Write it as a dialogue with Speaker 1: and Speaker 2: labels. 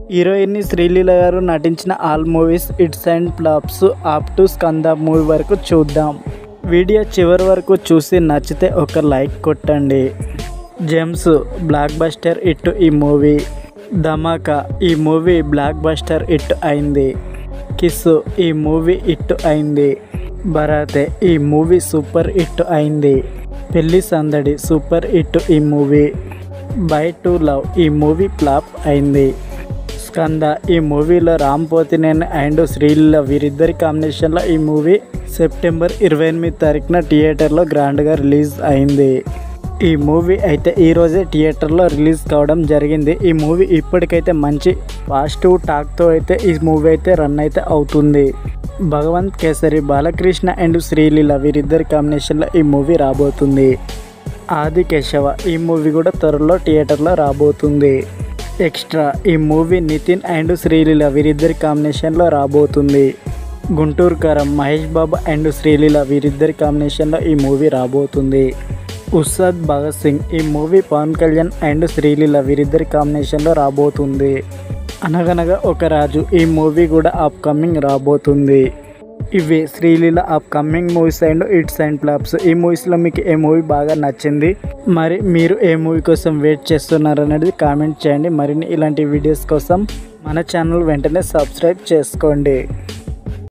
Speaker 1: heroine Sreeleela గారు నటించిన all movies hits and flops up to Skanda movie వరకు చూద్దాం వీడియో చివరి వరకు చూసి నచ్చితే ఒక లైక్ కొట్టండి జెమ్స్ బ్లాక్ బస్టర్ హిట్ ఈ మూవీ ధమాకా ఈ మూవీ బ్లాక్ బస్టర్ హిట్ అయింది కిస్ ఈ మూవీ హిట్ అయింది భరాతే ఈ మూవీ సూపర్ హిట్ అయింది పెళ్లి సందడి సూపర్ హిట్ ఈ మూవీ బై టు లవ్ ఈ మూవీ ఫ్లాప్ అయింది స్కంద ఈ మూవీలో రామ్ పోతినేని అండ్ శ్రీలీల వీరిద్దరి కాంబినేషన్లో ఈ మూవీ సెప్టెంబర్ ఇరవై ఎనిమిది తారీఖున థియేటర్లో గ్రాండ్గా రిలీజ్ అయింది ఈ మూవీ అయితే ఈరోజే థియేటర్లో రిలీజ్ కావడం జరిగింది ఈ మూవీ ఇప్పటికైతే మంచి పాజిటివ్ టాక్తో అయితే ఈ మూవీ అయితే రన్ అయితే అవుతుంది భగవంత్ కేసరి బాలకృష్ణ అండ్ శ్రీలీల వీరిద్దరి కాంబినేషన్లో ఈ మూవీ రాబోతుంది ఆది కేశవ ఈ మూవీ కూడా త్వరలో థియేటర్లో రాబోతుంది ఎక్స్ట్రా ఈ మూవీ నితిన్ అండ్ శ్రీలీల వీరిద్దరి కాంబినేషన్లో రాబోతుంది గుంటూరు కారం మహేష్ బాబు అండ్ శ్రీలీల వీరిద్దరి కాంబినేషన్లో ఈ మూవీ రాబోతుంది ఉస్తాద్ భగత్ సింగ్ ఈ మూవీ పవన్ కళ్యాణ్ అండ్ శ్రీలీల వీరిద్దరి కాంబినేషన్లో రాబోతుంది అనగనగా ఒక రాజు ఈ మూవీ కూడా అప్కమింగ్ రాబోతుంది ఇవి Sreeleela upcoming movies and hits and flops ఈ మూవీస్లో మీకు ఏ మూవీ బాగా నచ్చింది మరి మీరు ఏ మూవీ కోసం వెయిట్ చేస్తున్నారు అనేది కామెంట్ చేయండి మరిన్ని ఇలాంటి వీడియోస్ కోసం మన ఛానల్ వెంటనే సబ్స్క్రైబ్ చేసుకోండి